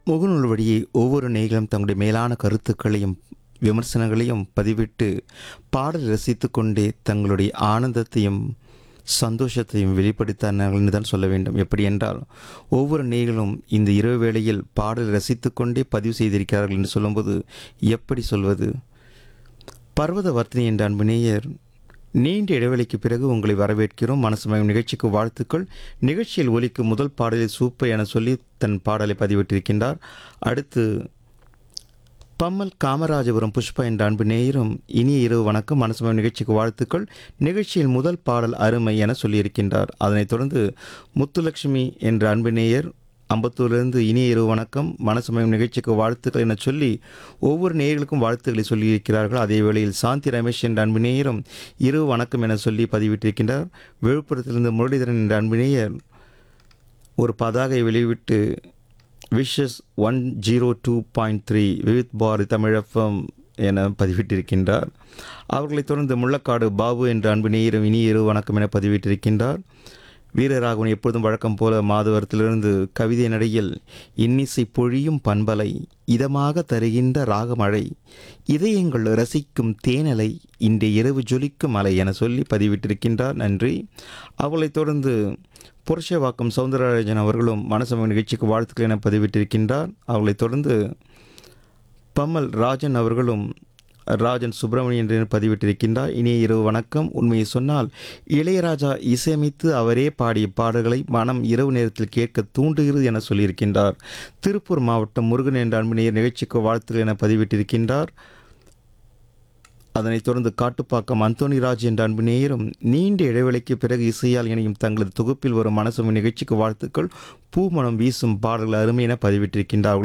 முகநூல் வழியே ஒவ்வொரு நேயர்களும் தங்களுடைய மேலான கருத்துக்களையும் விமர்சனங்களையும் பதிவிட்டு பாடல் ரசித்து கொண்டே தங்களுடைய ஆனந்தத்தையும் சந்தோஷத்தையும் வெளிப்படுத்தினார்கள் என்று தான் சொல்ல வேண்டும் எப்படி என்றால் ஒவ்வொரு நேயர்களும் இந்த இரவு வேளையில் பாடல் ரசித்து கொண்டே பதிவு செய்திருக்கிறார்கள் என்று சொல்லும்போது எப்படி சொல்வது பர்வத வர்த்தினி என்ற அன்பு நேயர் நீண்ட இடைவெளிக்கு பிறகு உங்களை வரவேற்கிறோம் மனசுமயம் நிகழ்ச்சிக்கு வாழ்த்துக்கள் நிகழ்ச்சியில் ஒலிக்கும் முதல் பாடலில் சூப்பர் என சொல்லி தன் பாடலை பதிவிட்டிருக்கின்றார் அடுத்து பம்மல் காமராஜபுரம் புஷ்பா என்ற அன்பு நேயரும் இனிய இரவு வணக்கம் மனசுமயம் நிகழ்ச்சிக்கு வாழ்த்துக்கள் நிகழ்ச்சியில் முதல் பாடல் அருமை என சொல்லியிருக்கின்றார் அதனைத் தொடர்ந்து முத்துலட்சுமி என்ற அன்பு நேயர் அம்பத்தூரிலிருந்து இனிய இரவு வணக்கம் மனசுமயம் நிகழ்ச்சிக்கு வாழ்த்துக்கள் என சொல்லி ஒவ்வொரு நேயர்களுக்கும் வாழ்த்துக்களை சொல்லியிருக்கிறார்கள் அதே வேளையில் சாந்தி ரமேஷ் என்ற அன்பு நேயரும் இரவு வணக்கம் என சொல்லி பதிவிட்டிருக்கின்றார் விழுப்புரத்திலிருந்து முரளிதரன் என்ற அன்பு நேயர் ஒரு பதாகை வெளியிட்டு wishes one zero two point three Vividh Bharati தமிழப்பம் என பதிவிட்டிருக்கின்றார் அவர்களைத் தொடர்ந்து முள்ளக்காடு பாபு என்ற அன்பு நேயரும் இனிய இரவு வணக்கம் என பதிவிட்டிருக்கின்றார் வீரராகவன் எப்பொழுதும் வழக்கம் போல மாதவரத்திலிருந்து கவிதை நடையில் இன்னிசை பொழியும் பண்பலை இதமாக தருகின்ற ராகமழை இதயங்கள் ரசிக்கும் தேனலை இன்றைய இரவு ஜொலிக்கும் மலை என சொல்லி பதிவிட்டிருக்கின்றார் நன்றி அவளைத் தொடர்ந்து புருஷவாக்கம் சவுந்தரராஜன் அவர்களும் மனசம நிகழ்ச்சிக்கு வாழ்த்துக்கள் என பதிவிட்டிருக்கின்றார் அவளைத் தொடர்ந்து பம்மல் ராஜன் அவர்களும் ராஜன் சுப்பிரமணியன் என்று பதிவிட்டிருக்கின்றார் இனிய இரவு வணக்கம் உண்மையை சொன்னால் இளையராஜா இசையமைத்து அவரே பாடிய பாடல்களை மனம் இரவு நேரத்தில் கேட்க தூண்டுகிறது என சொல்லியிருக்கின்றார் திருப்பூர் மாவட்டம் முருகன் என்ற அன்பினையர் நிகழ்ச்சிக்கு வாழ்த்துக்கள் என பதிவிட்டிருக்கின்றார் அதனைத் தொடர்ந்து காட்டுப்பாக்கம் அந்தோணிராஜ் என்ற அன்பு நேயரும் நீண்ட இடைவெளிக்கு பிறகு இசையால் இணையும் தங்களது தொகுப்பில் வரும் மனசுமை நிகழ்ச்சிக்கு வாழ்த்துக்கள் பூமணம் வீசும் பாடல்கள் அருமை என பதிவிட்டிருக்கின்றார்கள்